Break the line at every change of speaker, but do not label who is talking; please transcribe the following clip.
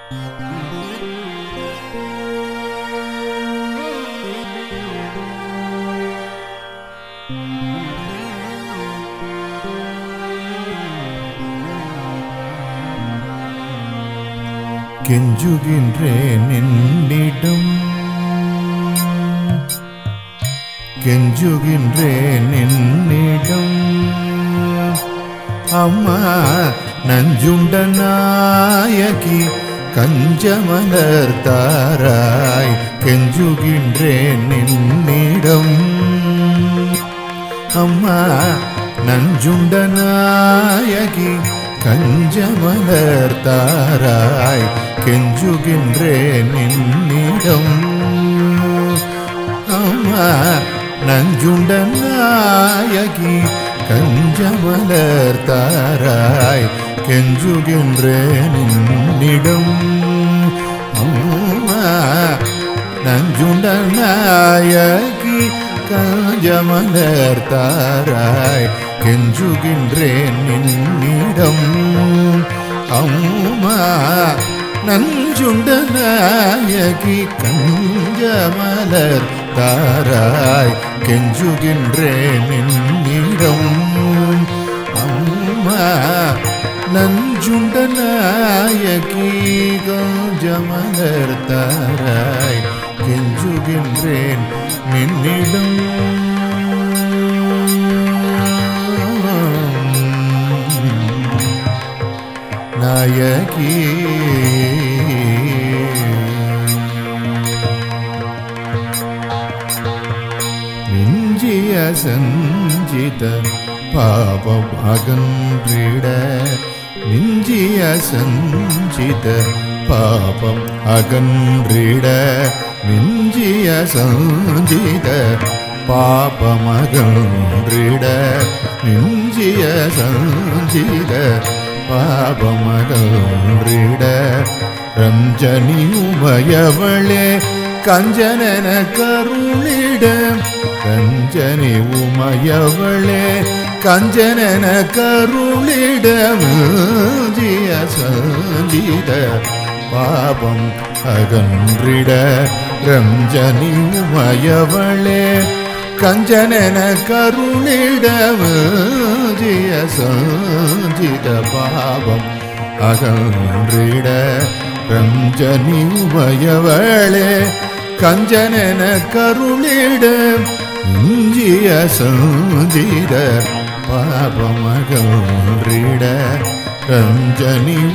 கெஞ்சுகின்றேன் என்னிடம் கெஞ்சுகின்றேன் என்னிடம் அம்மா நஞ்சுண்ட நாயகி கஞ்சமலர் தாராய் கெஞ்சுகின்றேன் என்னிடம் அம்மா நஞ்சுண்ட நாயகி கஞ்சமலர் தாராய் கெஞ்சுகின்றேன் என்னிடம் அம்மா நஞ்சுண்ட நாயகி கஞ்சமலர் தாராய் கெஞ்சுகின்றேன் என்னிடம் அம்மா நஞ்சுண்ட நாயகி காஞ்சமலர் தாராய் கெஞ்சுகின்றேன் என்னிடம் அம்மா நஞ்சுண்ட நாயகி கஞ்சமலர் தாராய் கெஞ்சுகின்றேன் என்னிடம் அம்மா நஞ்சுண்ட நாயகி காஞ்சமலர் தாராய் கெஞ்சுகின்றேன் நின்னிடம் நாயகி மிஞ்சிய சஞ்சித பாபம் அகன்றிட மிஞ்சிய சஞ்சித பாபம் அகன்றிட மிஞ்சிய சஞ்சித பாபம் அகன்றிட மிஞ்சிய சஞ்சித பாபமகன்றிட ரஞ்சனி உமையவளே கஞ்சனன கருளிட ரஞ்சனி உமையவளே கஞ்சனன கருளிட ஜிய சஞ்சித பாபம் அகன்றிட ரஞ்சனி உமையவளே கஞ்சனன கருளிடவ ஜிய சஞ்சித பாவம் அகன்றிட ரஞ்சனி உமையவளே கஞ்சனன கருளிட இஞ்சிய சஞ்சித பாவம் அகன்றிட ரஞ்சனி